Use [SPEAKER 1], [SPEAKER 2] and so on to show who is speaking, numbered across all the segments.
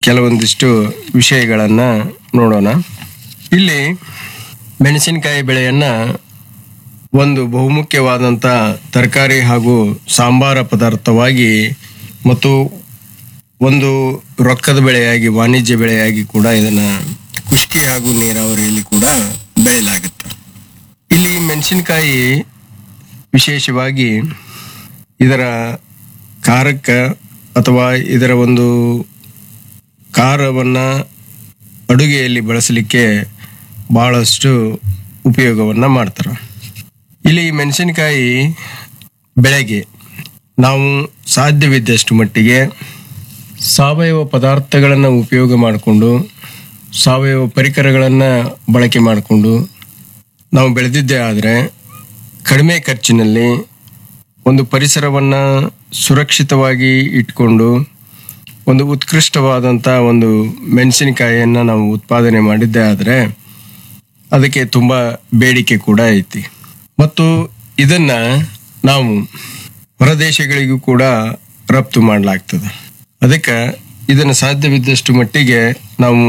[SPEAKER 1] ಕೆಲವೊಂದಿಷ್ಟು ವಿಷಯಗಳನ್ನು ನೋಡೋಣ ಇಲ್ಲಿ ಮೆಣಸಿನಕಾಯಿ ಬೆಳೆಯನ್ನು ಒಂದು ಬಹುಮುಖ್ಯವಾದಂಥ ತರಕಾರಿ ಹಾಗೂ ಸಾಂಬಾರ ಪದಾರ್ಥವಾಗಿ ಮತ್ತು ಒಂದು ರೊಕ್ಕದ ಬೆಳೆಯಾಗಿ ವಾಣಿಜ್ಯ ಬೆಳೆಯಾಗಿ ಕೂಡ ಇದನ್ನು ಖುಷ್ಕಿ ಹಾಗೂ ನೀರಾವರಿಯಲ್ಲಿ ಕೂಡ ಬೆಳೆಯಲಾಗುತ್ತೆ ಇಲ್ಲಿ ಮೆಣಸಿನಕಾಯಿ ವಿಶೇಷವಾಗಿ ಇದರ ಖಾರಕ್ಕೆ ಅಥವಾ ಇದರ ಒಂದು ಖಾರವನ್ನು ಅಡುಗೆಯಲ್ಲಿ ಬಳಸಲಿಕ್ಕೆ ಬಹಳಷ್ಟು ಉಪಯೋಗವನ್ನು ಮಾಡ್ತಾರೆ ಇಲ್ಲಿ ಮೆಣಸಿನಕಾಯಿ ಬೆಳೆಗೆ ನಾವು ಸಾಧ್ಯವಿದ್ದಷ್ಟು ಮಟ್ಟಿಗೆ ಸಾವಯವ ಪದಾರ್ಥಗಳನ್ನು ಉಪಯೋಗ ಮಾಡಿಕೊಂಡು ಸಾವಯವ ಪರಿಕರಗಳನ್ನು ಬಳಕೆ ಮಾಡಿಕೊಂಡು ನಾವು ಬೆಳೆದಿದ್ದೇ ಆದರೆ ಕಡಿಮೆ ಖರ್ಚಿನಲ್ಲಿ ಒಂದು ಪರಿಸರವನ್ನು ಸುರಕ್ಷಿತವಾಗಿ ಇಟ್ಕೊಂಡು ಒಂದು ಉತ್ಕೃಷ್ಟವಾದಂಥ ಒಂದು ಮೆಣಸಿನಕಾಯಿಯನ್ನು ನಾವು ಉತ್ಪಾದನೆ ಮಾಡಿದ್ದೇ ಆದರೆ ಅದಕ್ಕೆ ತುಂಬ ಬೇಡಿಕೆ ಕೂಡ ಐತಿ ಮತ್ತು ಇದನ್ನು ನಾವು ಹೊರದೇಶಗಳಿಗೂ ಕೂಡ ರಫ್ತು ಮಾಡಲಾಗ್ತದೆ ಅದಕ್ಕೆ ಇದನ್ನು ಸಾಧ್ಯವಿದ್ದಷ್ಟು ಮಟ್ಟಿಗೆ ನಾವು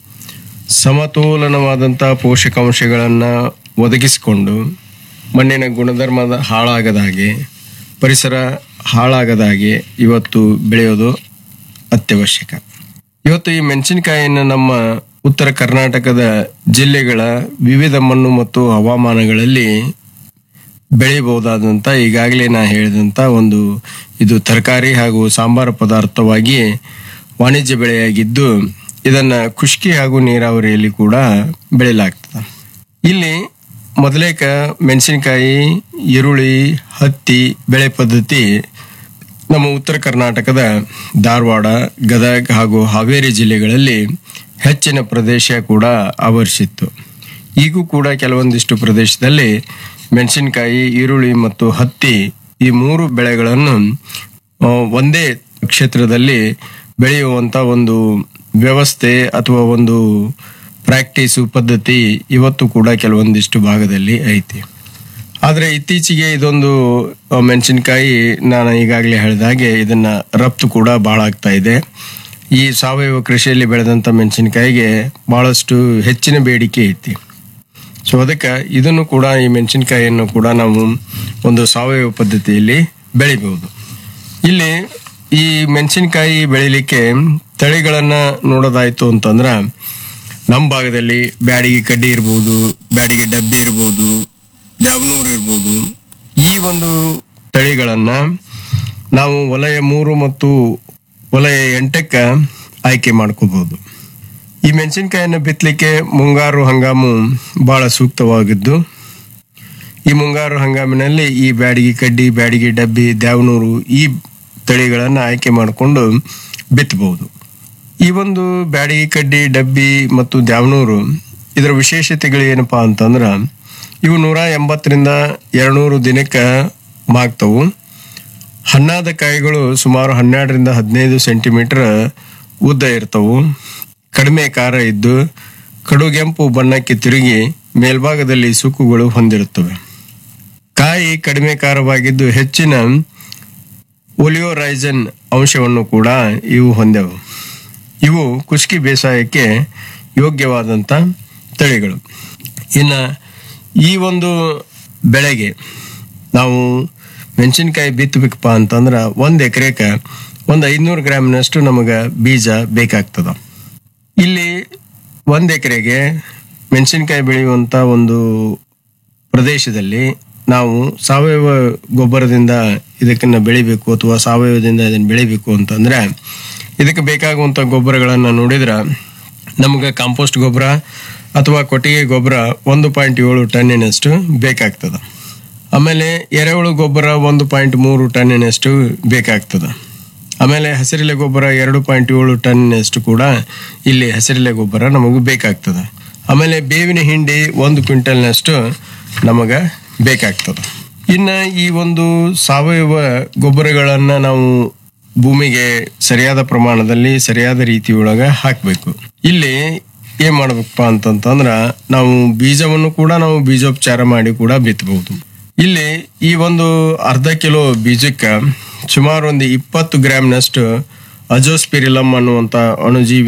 [SPEAKER 1] ಸಮತೋಲನವಾದಂಥ ಪೋಷಕಾಂಶಗಳನ್ನು ಒದಗಿಸಿಕೊಂಡು ಮಣ್ಣಿನ ಗುಣಧರ್ಮದ ಹಾಳಾಗದ ಹಾಗೆ ಪರಿಸರ ಹಾಳಾಗದ ಹಾಗೆ ಇವತ್ತು ಬೆಳೆಯೋದು ಅತ್ಯವಶ್ಯಕ ಇವತ್ತು ಈ ಮೆಣಸಿನಕಾಯಿಯನ್ನು ನಮ್ಮ ಉತ್ತರ ಕರ್ನಾಟಕದ ಜಿಲ್ಲೆಗಳ ವಿವಿಧ ಮಣ್ಣು ಮತ್ತು ಹವಾಮಾನಗಳಲ್ಲಿ ಬೆಳೆಯಬಹುದಾದಂಥ ಈಗಾಗಲೇ ನಾ ಹೇಳಿದಂಥ ಒಂದು ಇದು ತರಕಾರಿ ಹಾಗೂ ಸಾಂಬಾರ ಪದಾರ್ಥವಾಗಿ ವಾಣಿಜ್ಯ ಬೆಳೆಯಾಗಿದ್ದು ಇದನ್ನ ಖುಷ್ಕಿ ಹಾಗೂ ನೀರಾವರಿಯಲ್ಲಿ ಕೂಡ ಬೆಳೆಯಲಾಗ್ತದೆ ಇಲ್ಲಿ ಮೊದಲೇಕ ಮೆಣಸಿನಕಾಯಿ ಈರುಳ್ಳಿ ಹತ್ತಿ ಬೆಳೆ ಪದ್ಧತಿ ನಮ್ಮ ಉತ್ತರ ಕರ್ನಾಟಕದ ಧಾರವಾಡ ಗದಗ ಹಾಗೂ ಹಾವೇರಿ ಜಿಲ್ಲೆಗಳಲ್ಲಿ ಹೆಚ್ಚಿನ ಪ್ರದೇಶ ಕೂಡ ಆವರಿಸಿತ್ತು ಈಗೂ ಕೂಡ ಕೆಲವೊಂದಿಷ್ಟು ಪ್ರದೇಶದಲ್ಲಿ ಮೆಣಸಿನಕಾಯಿ ಈರುಳ್ಳಿ ಮತ್ತು ಹತ್ತಿ ಈ ಮೂರು ಬೆಳೆಗಳನ್ನು ಆ, ಒಂದೇ ಕ್ಷೇತ್ರದಲ್ಲಿ ಬೆಳೆಯುವಂತ ಒಂದು ವ್ಯವಸ್ಥೆ ಅಥವಾ ಒಂದು ಪ್ರಾಕ್ಟೀಸು ಪದ್ಧತಿ ಇವತ್ತು ಕೂಡ ಕೆಲವೊಂದಿಷ್ಟು ಭಾಗದಲ್ಲಿ ಐತಿ ಆದರೆ ಇತ್ತೀಚೆಗೆ ಇದೊಂದು ಆ, ಮೆಣಸಿನಕಾಯಿ ನಾನು ಈಗಾಗಲೇ ಹೇಳಿದ ಹಾಗೆ ಇದನ್ನ ರಫ್ತು ಕೂಡ ಬಹಳ ಆಗ್ತಾ ಇದೆ ಈ ಸಾವಯವ ಕೃಷಿಯಲ್ಲಿ ಬೆಳೆದಂಥ ಮೆಣಸಿನಕಾಯಿಗೆ ಬಹಳಷ್ಟು ಹೆಚ್ಚಿನ ಬೇಡಿಕೆ ಐತಿ ಸೊ ಅದಕ್ಕೆ ಇದನ್ನು ಕೂಡ ಈ ಮೆಣಸಿನಕಾಯಿಯನ್ನು ಕೂಡ ನಾವು ಒಂದು ಸಾವಯವ ಪದ್ಧತಿಯಲ್ಲಿ ಬೆಳಿಬಹುದು ಇಲ್ಲಿ ಈ ಮೆಣಸಿನಕಾಯಿ ಬೆಳಿಲಿಕ್ಕೆ ತಳಿಗಳನ್ನ ನೋಡೋದಾಯ್ತು ಅಂತಂದ್ರ ನಮ್ಮ ಭಾಗದಲ್ಲಿ ಬ್ಯಾಡಿಗೆ ಕಡ್ಡಿ ಇರ್ಬೋದು ಬ್ಯಾಡಿಗೆ ಡಬ್ಬಿ ಇರ್ಬೋದು ಜಾವನೂರು ಇರ್ಬೋದು ಈ ಒಂದು ತಳಿಗಳನ್ನ ನಾವು ವಲಯ ಮೂರು ಮತ್ತು ವಲಯ ಎಂಟಕ್ಕೆ ಆಯ್ಕೆ ಮಾಡ್ಕೋಬಹುದು ಈ ಮೆಣಸಿನಕಾಯಿಯನ್ನು ಬಿತ್ತಲಿಕ್ಕೆ ಮುಂಗಾರು ಹಂಗಾಮು ಬಹಳ ಸೂಕ್ತವಾಗಿದ್ದು ಈ ಮುಂಗಾರು ಹಂಗಾಮಿನಲ್ಲಿ ಈ ಬ್ಯಾಡಿಗೆ ಕಡ್ಡಿ ಬ್ಯಾಡಿಗೆ ಡಬ್ಬಿ ದ್ಯಾವನೂರು ಈ ತಳಿಗಳನ್ನು ಆಯ್ಕೆ ಮಾಡಿಕೊಂಡು ಬಿತ್ತಬಹುದು ಈ ಒಂದು ಬ್ಯಾಡಿಗೆ ಕಡ್ಡಿ ಡಬ್ಬಿ ಮತ್ತು ದ್ಯಾವನೂರು ಇದರ ವಿಶೇಷತೆಗಳು ಏನಪ್ಪಾ ಅಂತಂದ್ರ ಇವು ನೂರ ಎಂಬತ್ತರಿಂದ ಎರಡ್ನೂರು ದಿನಕ್ಕೆ ಮಾಗ್ತವು ಹಣ್ಣಾದ ಕಾಯಿಗಳು ಸುಮಾರು ಹನ್ನೆರಡರಿಂದ ಹದಿನೈದು ಸೆಂಟಿಮೀಟರ್ ಉದ್ದ ಇರ್ತವು ಕಡಿಮೆ ಖಾರ ಇದ್ದು ಕಡುಗೆಂಪು ಬಣ್ಣಕ್ಕೆ ತಿರುಗಿ ಮೇಲ್ಭಾಗದಲ್ಲಿ ಸುಕ್ಕುಗಳು ಹೊಂದಿರುತ್ತವೆ ಕಾಯಿ ಕಡಿಮೆ ಖಾರವಾಗಿದ್ದು ಹೆಚ್ಚಿನ ಒಲಿಯೋರೈಸನ್ ಅಂಶವನ್ನು ಕೂಡ ಇವು ಹೊಂದವು ಇವು ಕುಷ್ಕಿ ಬೇಸಾಯಕ್ಕೆ ಯೋಗ್ಯವಾದಂಥ ತಳಿಗಳು ಇನ್ನು ಈ ಒಂದು ಬೆಳೆಗೆ ನಾವು ಮೆಣಸಿನ್ಕಾಯಿ ಬಿತ್ತಬೇಕಪ್ಪ ಅಂತಂದ್ರೆ ಒಂದು ಎಕರೆಗೆ ಒಂದು ಐದುನೂರು ಗ್ರಾಮಿನಷ್ಟು ನಮಗೆ ಬೀಜ ಬೇಕಾಗ್ತದ ಇಲ್ಲಿ ಒಂದು ಎಕರೆಗೆ ಮೆಣಸಿನ್ಕಾಯಿ ಬೆಳೆಯುವಂಥ ಒಂದು ಪ್ರದೇಶದಲ್ಲಿ ನಾವು ಸಾವಯವ ಗೊಬ್ಬರದಿಂದ ಇದಕ್ಕನ್ನ ಬೆಳಿಬೇಕು ಅಥವಾ ಸಾವಯವದಿಂದ ಇದನ್ನು ಬೆಳಿಬೇಕು ಅಂತಂದ್ರೆ ಇದಕ್ಕೆ ಬೇಕಾಗುವಂಥ ಗೊಬ್ಬರಗಳನ್ನು ನೋಡಿದ್ರೆ ನಮಗೆ ಕಾಂಪೋಸ್ಟ್ ಗೊಬ್ಬರ ಅಥವಾ ಕೊಟ್ಟಿಗೆ ಗೊಬ್ಬರ ಒಂದು ಪಾಯಿಂಟ್ ಏಳು ಟನ್ನಿನಷ್ಟು ಬೇಕಾಗ್ತದೆ ಆಮೇಲೆ ಎರೆಹುಳು ಗೊಬ್ಬರ ಒಂದು ಪಾಯಿಂಟ್ ಮೂರು ಟನ್ನಿನಷ್ಟು ಬೇಕಾಗ್ತದೆ ಆಮೇಲೆ ಹಸಿರೆಲೆ ಗೊಬ್ಬರ ಎರಡು ಪಾಯಿಂಟ್ ಏಳು ಟನ್ನಿನಷ್ಟು ಕೂಡ ಇಲ್ಲಿ ಹಸಿರೆಲೆ ಗೊಬ್ಬರ ನಮಗೆ ಬೇಕಾಗ್ತದೆ ಆಮೇಲೆ ಬೇವಿನ ಹಿಂಡಿ ಒಂದು ಕ್ವಿಂಟಲ್ನಷ್ಟು ನಮಗೆ ಬೇಕಾಗ್ತದೆ ಇನ್ನು ಈ ಒಂದು ಸಾವಯವ ಗೊಬ್ಬರಗಳನ್ನು ನಾವು ಭೂಮಿಗೆ ಸರಿಯಾದ ಪ್ರಮಾಣದಲ್ಲಿ ಸರಿಯಾದ ರೀತಿಯೊಳಗೆ ಹಾಕಬೇಕು ಇಲ್ಲಿ ಏನ್ ಮಾಡ್ಬೇಕಪ್ಪ ಅಂತಂತಂದ್ರ ನಾವು ಬೀಜವನ್ನು ಕೂಡ ನಾವು ಬೀಜೋಪಚಾರ ಮಾಡಿ ಕೂಡ ಬಿತ್ತಬಹುದು ಇಲ್ಲಿ ಈ ಒಂದು ಅರ್ಧ ಕಿಲೋ ಬೀಜಕ್ಕೆ ಸುಮಾರು ಒಂದು ಇಪ್ಪತ್ತು ಗ್ರಾಮ್ನಷ್ಟು ಅಜೋಸ್ಪಿರಿಲಮ್ ಅನ್ನುವಂತ ಅಣುಜೀವಿ